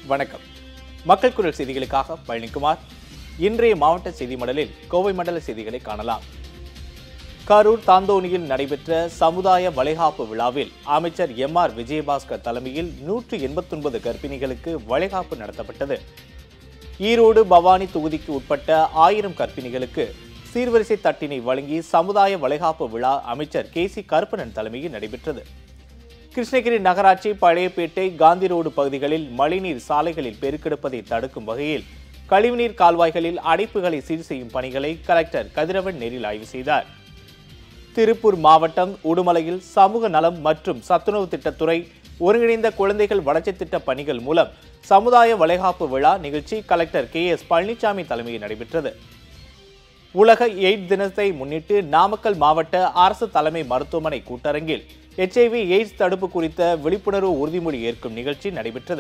வணக்கம் மக்கள் குரல் செய்திகளுக்காக பழனிக்குமார் இன்றைய மாவட்ட செய்தி மடலில் கோவை மண்டல செய்திகளை காணலாம் கரூர் தாந்தோணியில் நடைபெற்ற சமுதாய வளைகாப்பு விழாவில் அமைச்சர் எம் ஆர் விஜயபாஸ்கர் தலைமையில் நூற்று எண்பத்தொன்பது கர்ப்பிணிகளுக்கு வளைகாப்பு நடத்தப்பட்டது ஈரோடு பவானி தொகுதிக்கு உட்பட்ட ஆயிரம் கர்ப்பிணிகளுக்கு சீர்வரிசை தட்டினை வழங்கி சமுதாய வளைகாப்பு விழா அமைச்சர் கே சி கருப்பணன் தலைமையில் நடைபெற்றது கிருஷ்ணகிரி நகராட்சி பழையப்பேட்டை காந்தி ரோடு பகுதிகளில் மழைநீர் சாலைகளில் பெருக்கெடுப்பதை தடுக்கும் வகையில் கழிவுநீர் கால்வாய்களில் அடைப்புகளை சீர் செய்யும் பணிகளை கலெக்டர் கதிரவன் நேரில் ஆய்வு செய்தார் திருப்பூர் மாவட்டம் உடுமலையில் சமூக நலம் மற்றும் சத்துணவு திட்டத்துறை ஒருங்கிணைந்த குழந்தைகள் வளர்ச்சி திட்ட பணிகள் மூலம் சமுதாய வளைகாப்பு விழா நிகழ்ச்சி கலெக்டர் கே எஸ் பழனிசாமி தலைமையில் நடைபெற்றது உலக எய்ட்ஸ் தினத்தை முன்னிட்டு நாமக்கல் மாவட்ட அரசு தலைமை மருத்துவமனை கூட்டரங்கில் எச்ஐவி எய்ட்ஸ் தடுப்பு குறித்த விழிப்புணர்வு உறுதிமொழி ஏற்கும் நிகழ்ச்சி நடைபெற்றது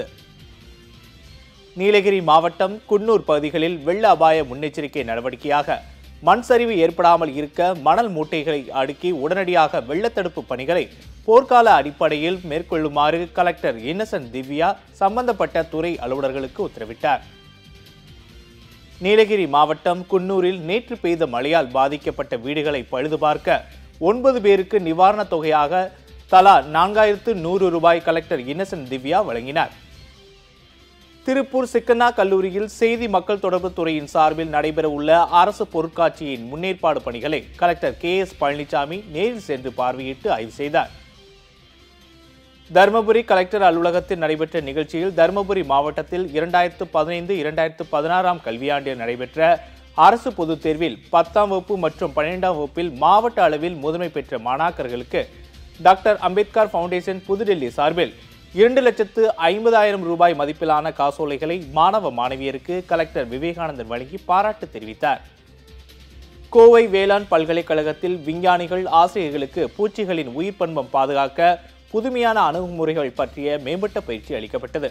நீலகிரி மாவட்டம் குன்னூர் பகுதிகளில் வெள்ள அபாய முன்னெச்சரிக்கை நடவடிக்கையாக மண் சரிவு ஏற்படாமல் இருக்க மணல் மூட்டைகளை அடுக்கி உடனடியாக வெள்ளத்தடுப்பு பணிகளை போர்க்கால அடிப்படையில் மேற்கொள்ளுமாறு கலெக்டர் இன்னசென்ட் திவ்யா சம்பந்தப்பட்ட துறை அலுவலர்களுக்கு உத்தரவிட்டார் நீலகிரி மாவட்டம் குன்னூரில் நேற்று பெய்த மழையால் பாதிக்கப்பட்ட வீடுகளை பழுது பார்க்க ஒன்பது பேருக்கு நிவாரணத் தொகையாக தலா நான்காயிரத்து நூறு ரூபாய் கலெக்டர் இன்னசென்ட் திவ்யா வழங்கினார் திருப்பூர் சிக்கண்ணா கல்லூரியில் செய்தி மக்கள் தொடர்பு துறையின் சார்பில் நடைபெற உள்ள அரசு பொருட்காட்சியின் முன்னேற்பாடு பணிகளை கலெக்டர் கே எஸ் பழனிசாமி நேரில் சென்று பார்வையிட்டு ஆய்வு செய்தார் தருமபுரி கலெக்டர் அலுவலகத்தில் நடைபெற்ற நிகழ்ச்சியில் தருமபுரி மாவட்டத்தில் இரண்டாயிரத்து பதினைந்து இரண்டாயிரத்து பதினாறாம் கல்வியாண்டில் நடைபெற்ற அரசு பொதுத் தேர்வில் பத்தாம் வகுப்பு மற்றும் பன்னிரெண்டாம் வகுப்பில் மாவட்ட அளவில் முதன்மை பெற்ற மாணாக்கர்களுக்கு டாக்டர் அம்பேத்கர் ஃபவுண்டேஷன் புதுடெல்லி சார்பில் இரண்டு லட்சத்து ஐம்பதாயிரம் ரூபாய் மதிப்பிலான காசோலைகளை மாணவ மாணவியருக்கு கலெக்டர் விவேகானந்தன் வழங்கி பாராட்டு தெரிவித்தார் கோவை வேளாண் பல்கலைக்கழகத்தில் விஞ்ஞானிகள் ஆசிரியர்களுக்கு பூச்சிகளின் உயிர் பண்பம் பாதுகாக்க புதுமையான அணுகுமுறைகள் பற்றிய மேம்பட்ட பயிற்சி அளிக்கப்பட்டது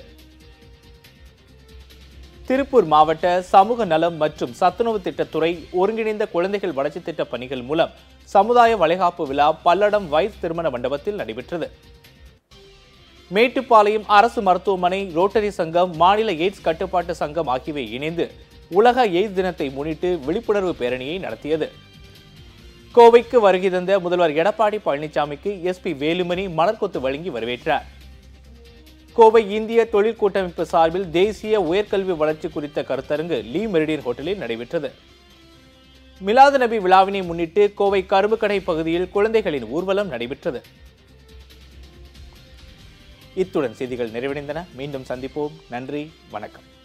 திருப்பூர் மாவட்ட சமூக நலம் மற்றும் சத்துணவு திட்டத்துறை ஒருங்கிணைந்த குழந்தைகள் வளர்ச்சி திட்ட பணிகள் மூலம் சமுதாய வளைகாப்பு விழா பல்லடம் வைஸ் திருமண மண்டபத்தில் நடைபெற்றது மேட்டுப்பாளையம் அரசு மருத்துவமனை ரோட்டரி சங்கம் மாநில எய்ட்ஸ் கட்டுப்பாட்டு சங்கம் ஆகியவை இணைந்து உலக எய்ட்ஸ் தினத்தை முன்னிட்டு விழிப்புணர்வு பேரணியை நடத்தியது கோவைக்கு வருகை தந்த முதல்வர் எடப்பாடி பழனிசாமிக்கு எஸ்பி வேலுமணி மலர்கொத்து வழங்கி வரவேற்றார் கோவை இந்திய தொழில் கூட்டமைப்பு சார்பில் தேசிய உயர்கல்வி வளர்ச்சி குறித்த கருத்தரங்கு லீ மெரிடியன் ஹோட்டலில் நடைபெற்றது மிலாது நபி விழாவினை முன்னிட்டு கோவை கரும்புக்கடை பகுதியில் குழந்தைகளின் ஊர்வலம் நடைபெற்றது இத்துடன் செய்திகள் நிறைவடைந்தன மீண்டும் சந்திப்போம் நன்றி வணக்கம்